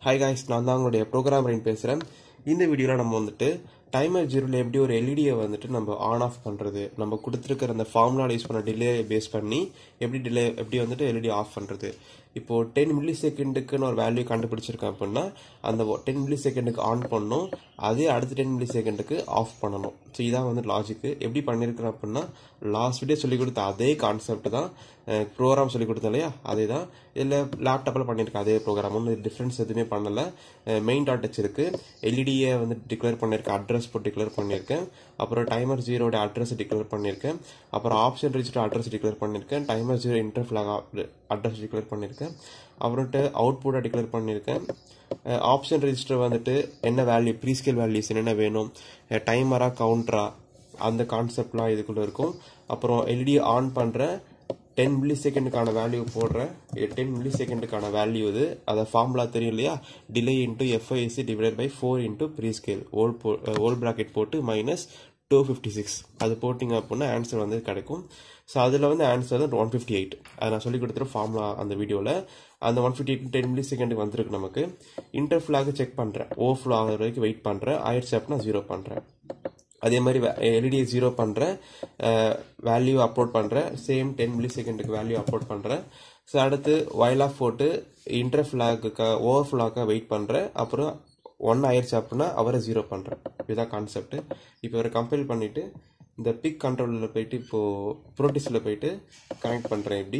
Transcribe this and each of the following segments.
hi guys நான் தான் உங்களுடைய ப்ரோக்ராம் ரைன் பேசுகிறேன் இந்த வீடியோவில் நம்ம வந்துட்டு டைமர் ஜீரோவில் எப்படி ஒரு எல்இடியை வந்துட்டு நம்ம ஆன் ஆஃப் பண்ணுறது நம்ம கொடுத்துருக்கிற அந்த ஃபார்முலா யூஸ் பண்ண டிலே பேஸ் பண்ணி எப்படி டிலே எப்படி வந்துட்டு எல்இடி ஆஃப் பண்ணுறது இப்போது டென் மில்லி செகண்டுக்குன்னு ஒரு வேல்யூ கண்டுபிடிச்சிருக்கேன் அப்படின்னா அந்த டென் மில்லி செகண்டுக்கு ஆன் பண்ணணும் அதே அடுத்த டென் மில்லி செகண்டுக்கு ஆஃப் பண்ணணும் ஸோ இதான் வந்து லாஜிக்கு எப்படி பண்ணியிருக்கிறேன் அப்படின்னா லாஸ்ட் வீடியோ சொல்லிக் கொடுத்த அதே கான்செப்ட் தான் ப்ரோக்ராம் சொல்லி கொடுத்தேன் இல்லையா அதே தான் இதில் லேப்டாப்பில் பண்ணியிருக்கேன் அதே ப்ரோக்ராம் ஒன்றும் டிஃப்ரென்ஸ் எதுவுமே பண்ணலை மெயின் டாட் டச் இருக்குது எல்இடியை வந்து டிக்ளேர் பண்ணியிருக்கேன் அட்ரஸ் போட்டு டிக்ளேர் பண்ணியிருக்கேன் அப்புறம் டைமர் ஜீரோட அட்ரஸ் டிக்ளேர் பண்ணியிருக்கேன் அப்புறம் ஆப்ஷன் ரிஜிஸ்டர் அட்ரஸ் டிக்ளேர் பண்ணியிருக்கேன் timer zero inter flag address declare பண்ணியிருக்கேன் அப்புறம்ட்டு அவுட்புட்டை டிக்ளேர் பண்ணியிருக்கேன் ஆப்ஷன் ரெஜிஸ்டர் வந்துட்டு என்ன வேல்யூ ப்ரீஸ்கேல் வேல்யூஸ் என்னென்ன வேணும் டைமரா கவுண்டரா அந்த கான்செப்ட்லாம் இதுக்குள்ளே இருக்கும் அப்புறம் எல்இடி ஆன் பண்ணுற டென் மில்லி செகண்டுக்கான வேல்யூ போடுறேன் டென் மில்லி செகண்டுக்கான வேல்யூ இது அதை ஃபார்முலா தெரியும் இல்லையா delay into FISC divide by four into prescale ஓல் போ ஓல் ப்ராக்கெட் போட்டு மைனஸ் டூ ஃபிஃப்டி சிக்ஸ் அது போட்டிங்க அப்படின்னா ஆன்சர் வந்து கிடைக்கும் ஸோ அதில் வந்து ஆன்சர் வந்து ஒன் ஃபிஃப்டி எயிட் அதை நான் சொல்லி கொடுத்துரு ஃபார்முலா அந்த வீடியோவில் அந்த one fifty eight ten milli செகண்டுக்கு வந்திருக்கு நமக்கு இன்டர் ஃபிளாக் செக் பண்ணுறேன் ஓவர்ஃப்ளோ ஆகிற வரைக்கும் வெயிட் பண்ணுறேன் ஆயிடுச்சு அப்படின்னா ஜீரோ பண்ணுறேன் அதே மாதிரி எல்இடி ஜீரோ பண்ணுறேன் வேல்யூ அப்லோட் பண்ணுறேன் சேம் டென் மில்லி செகண்டுக்கு வேல்யூ அப்லோட் பண்ணுறேன் ஸோ அடுத்து வைல் ஆஃப் போட்டு இன்டர் ஃபிளாக்கு ஓவர் ஃபிளாக்காக வெயிட் பண்ணுறேன் அப்புறம் ஒன் ஆயிடுச்சு அப்படின்னா அவரை ஜீரோ பண்ணுறேன் இதுதான் கான்செப்ட் இப்போ ஒரு கம்பைல் பண்ணிவிட்டு இந்த பிக் கண்ட்ரோலில் போயிட்டு இப்போது ப்ரோட்டிஸில் போயிட்டு கனெக்ட் பண்ணுறேன் எப்படி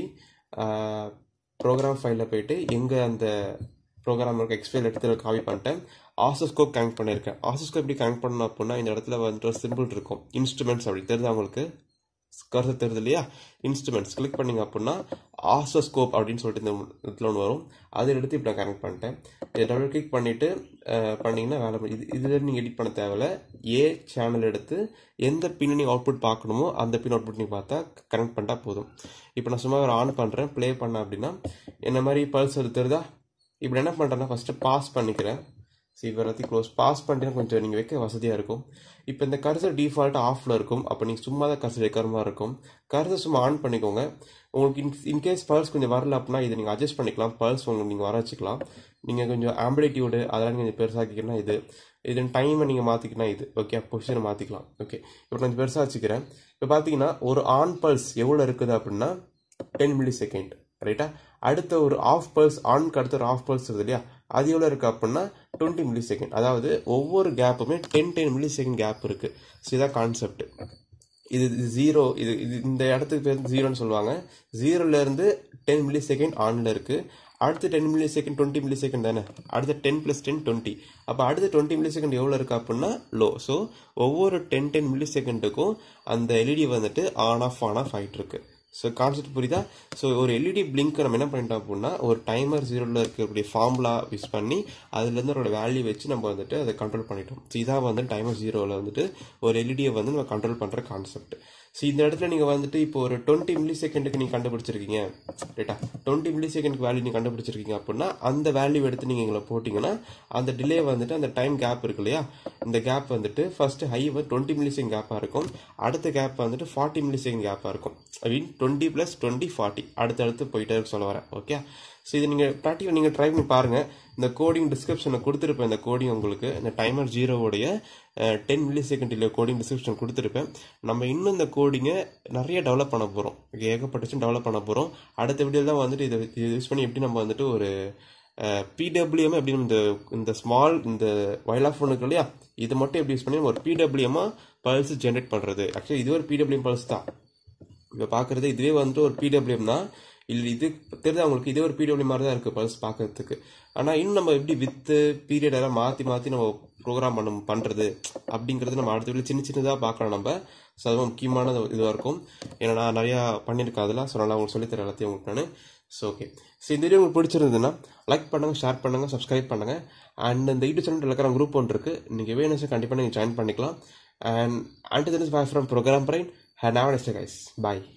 ப்ரோக்ராம் ஃபைலில் போயிட்டு எங்கே அந்த ப்ரோக்ராம் இருக்க எக்ஸ்பைல் எடுத்து காப்பி பண்ணிட்டேன் ஆசோஸ்கோப் கனெக்ட் பண்ணியிருக்கேன் ஆசோஸ்கோப் எப்படி கனெக்ட் பண்ணணும் அப்படின்னா இந்த இடத்துல வந்துட்டு ஒரு சிம்பிள் இருக்கும் இன்ஸ்ட்ருமெண்ட்ஸ் அப்படி தெரியுது அவங்களுக்கு கருத்து தெரியுது இல்லையா இன்ஸ்ட்ருமெண்ட்ஸ் கிளிக் பண்ணிங்க அப்படின்னா ஆசோஸ்கோப் அப்படின்னு சொல்லிட்டு இந்த இடத்துல ஒன்று வரும் அதை எடுத்து இப்போ நான் கனெக்ட் பண்ணிட்டேன் இதை டபுள் கிளிக் பண்ணிவிட்டு பண்ணிங்கன்னா வேலை இது இதில் நீங்கள் எடிட் பண்ண தேவையில்ல ஏ சேனல் எடுத்து எந்த பின் நீங்கள் அவுட்புட் பார்க்கணுமோ அந்த பின் அவுட்புட் நீங்கள் பார்த்தா கனெக்ட் பண்ணிட்டா போதும் இப்போ நான் சும்மா ஒரு ஆன் பண்ணுறேன் ப்ளே பண்ணேன் அப்படின்னா என்ன மாதிரி பல்ஸ் எடுத்துருதா இப்படி என்ன பண்ணுறேன்னா ஃபஸ்ட்டு பாஸ் பண்ணிக்கிறேன் ஸோ இப்போ எல்லாத்தையும் க்ளோஸ் பாஸ் பண்ணிட்டீங்கன்னா கொஞ்சம் நீங்கள் வைக்க வசதியாக இருக்கும் இப்போ இந்த கர்சர் டிஃபால்ட் ஆஃபில் இருக்கும் அப்போ நீங்கள் சும்மா தான் கர்சர் வைக்கிற மாதிரி இருக்கும் கர்சர் சும்மா ஆன் பண்ணிக்கோங்க உங்களுக்கு இன் இன்கேஸ் பல்ஸ் கொஞ்சம் வரல அப்படின்னா இதை நீங்கள் அட்ஜஸ்ட் பண்ணிக்கலாம் பல்ஸ் உங்களுக்கு நீங்கள் வர வச்சுக்கலாம் நீங்கள் கொஞ்சம் ஆம்பிளிடியூடு அதெல்லாம் கொஞ்சம் பெருசாக்கிக்கணும் இது இது டைமை நீங்கள் மாற்றிக்கினா இது ஓகே பொசிஷனை மாற்றிக்கலாம் ஓகே இப்போ கொஞ்சம் பெருசாக வச்சுக்கிறேன் இப்போ பார்த்தீங்கன்னா ஒரு ஆன் பல்ஸ் எவ்வளோ இருக்குது அப்படின்னா டென் மில்லி செகண்ட் ரைட்டா அடுத்த ஒரு ஆஃப் பல்ஸ் ஆன்க்கு அடுத்த ஒரு ஆஃப் பல்ஸ் இருக்குது இல்லையா அது எவ்வளோ இருக்குது அப்படின்னா டுவெண்ட்டி மில்லி செகண்ட் அதாவது ஒவ்வொரு கேப்புமே ten ten millisecond gap இருக்குது ஸோ இதான் கான்செப்ட் இது ஜீரோ இது இது இந்த இடத்துக்கு பேர் ஜீரோன்னு சொல்லுவாங்க ஜீரோலேருந்து டென் மில்லி செகண்ட் ஆனில் இருக்குது அடுத்து ten millisecond twenty millisecond தானே அடுத்த டென் ப்ளஸ் டென் டுவெண்ட்டி அப்போ அடுத்த டுவெண்ட்டி மில்லி செகண்ட் எவ்வளோ இருக்குது அப்படின்னா லோ ஸோ ஒவ்வொரு டென் டென் மில்லி செகண்டுக்கும் அந்த எல்இடி வந்துட்டு ஆன் ஆஃப் ஆன் ஆஃப் ஆகிட்டு இருக்கு ஸோ கான்செப்ட் புரியுதா ஸோ ஒரு எல்இடி பிளிங்க் நம்ம என்ன பண்ணிட்டோம் அப்படின்னா ஒரு டைமர் ஜீரோவில் இருக்கக்கூடிய ஃபார்முலா யூஸ் பண்ணி அதுலேருந்து அதோட வேல்யூ வச்சு நம்ம வந்துட்டு அதை கண்ட்ரோல் பண்ணிட்டோம் ஸோ இதான் வந்து டைமர் ஜீரோவில் வந்துட்டு ஒரு எல்இடியை வந்து நம்ம கண்ட்ரோல் பண்ணுற கான்செப்ட் ஸோ இந்த இடத்துல நீங்கள் வந்துட்டு இப்போ ஒரு டுவெண்ட்டி மில்லி செகண்டுக்கு நீங்கள் கண்டுபிடிச்சிருக்கீங்க ரைட்டா டுவெண்ட்டி மில்லி செகண்டுக்கு வேல்யூ நீங்கள் கண்டுபிடிச்சிருக்கீங்க அப்படின்னா அந்த வேல்யூ எடுத்து நீங்கள் எங்களை போட்டிங்கன்னா அந்த டிலே வந்துட்டு அந்த டைம் கேப் இருக்கு இல்லையா இந்த கேப் வந்துட்டு ஃபர்ஸ்ட் ஹை வந்து டுவெண்ட்டி மில்லி செகண்ட் கேப்பாக இருக்கும் அடுத்த கேப் வந்துட்டு ஃபார்ட்டி மில்லி செகண்ட் கேப்பாக இருக்கும் I mean twenty plus twenty forty அடுத்தடுத்து போயிட்டே சொல்ல வரேன் ஓகே ஸோ இது நீங்கள் ப்ராக்டிக்கல் நீங்கள் ட்ரை பண்ணி பாருங்கள் இந்த கோடிங் டிஸ்கிரிப்ஷனில் கொடுத்துருப்பேன் இந்த கோடிங் உங்களுக்கு இந்த டைமர் ஜீரோவுடைய டென் மில்லி செகண்ட் இல்லை கோடிங் டிஸ்கிரிப்ஷன் கொடுத்துருப்பேன் நம்ம இன்னும் இந்த கோடிங்கை நிறைய டெவலப் பண்ண போகிறோம் ஏகப்பட்டுச்சும் டெவலப் பண்ண போகிறோம் அடுத்த வீடியோவில் தான் வந்துட்டு இதை இதை யூஸ் பண்ணி எப்படி நம்ம வந்துட்டு ஒரு பிடபிள்யூஎம் எப்படி இந்த இந்த ஸ்மால் இந்த வயலா ஃபோனுக்கு இல்லையா இது மட்டும் எப்படி யூஸ் பண்ணி ஒரு பிடபிள்யூஎம்மாக பல்ஸ் ஜென்ரேட் பண்ணுறது ஆக்சுவலி இது ஒரு பிடபிள்யூஎம் பல்ஸ் தான் இப்போ பார்க்குறது இதுவே வந்துட்டு ஒரு பிடபிள்யூஎம் தான் இல்லை இது தெரிஞ்சு அவங்களுக்கு இதே ஒரு பிடபிள்யூ மாதிரி தான் இருக்குது பல்ஸ் பார்க்கறதுக்கு ஆனால் இன்னும் நம்ம எப்படி வித்து பீரியட் எல்லாம் மாற்றி மாற்றி நம்ம ப்ரோக்ராம் பண்ண பண்ணுறது அப்படிங்கிறது நம்ம அடுத்த வீட்டில் சின்ன சின்னதாக பார்க்கலாம் நம்ம ஸோ அதுவும் முக்கியமான இதுவாக இருக்கும் ஏன்னா நான் நிறையா பண்ணியிருக்கேன் அதெல்லாம் ஸோ நல்லா உங்களுக்கு சொல்லித்தரேன் எல்லாத்தையும் உங்களுக்கு நான் ஸோ ஓகே ஸோ இந்த வீடியோ உங்களுக்கு பிடிச்சிருந்ததுன்னா லைக் பண்ணுங்கள் ஷேர் பண்ணுங்கள் சப்ஸ்கிரைப் பண்ணுங்கள் அண்ட் இந்த யூடியூப் சேனல் இருக்கிற குரூப் ஒன்று இருக்குது நீங்கள் வேணும் கண்டிப்பாக நீங்கள் ஜாயின் பண்ணிக்கலாம் and and this bye from program brain hand have next guys bye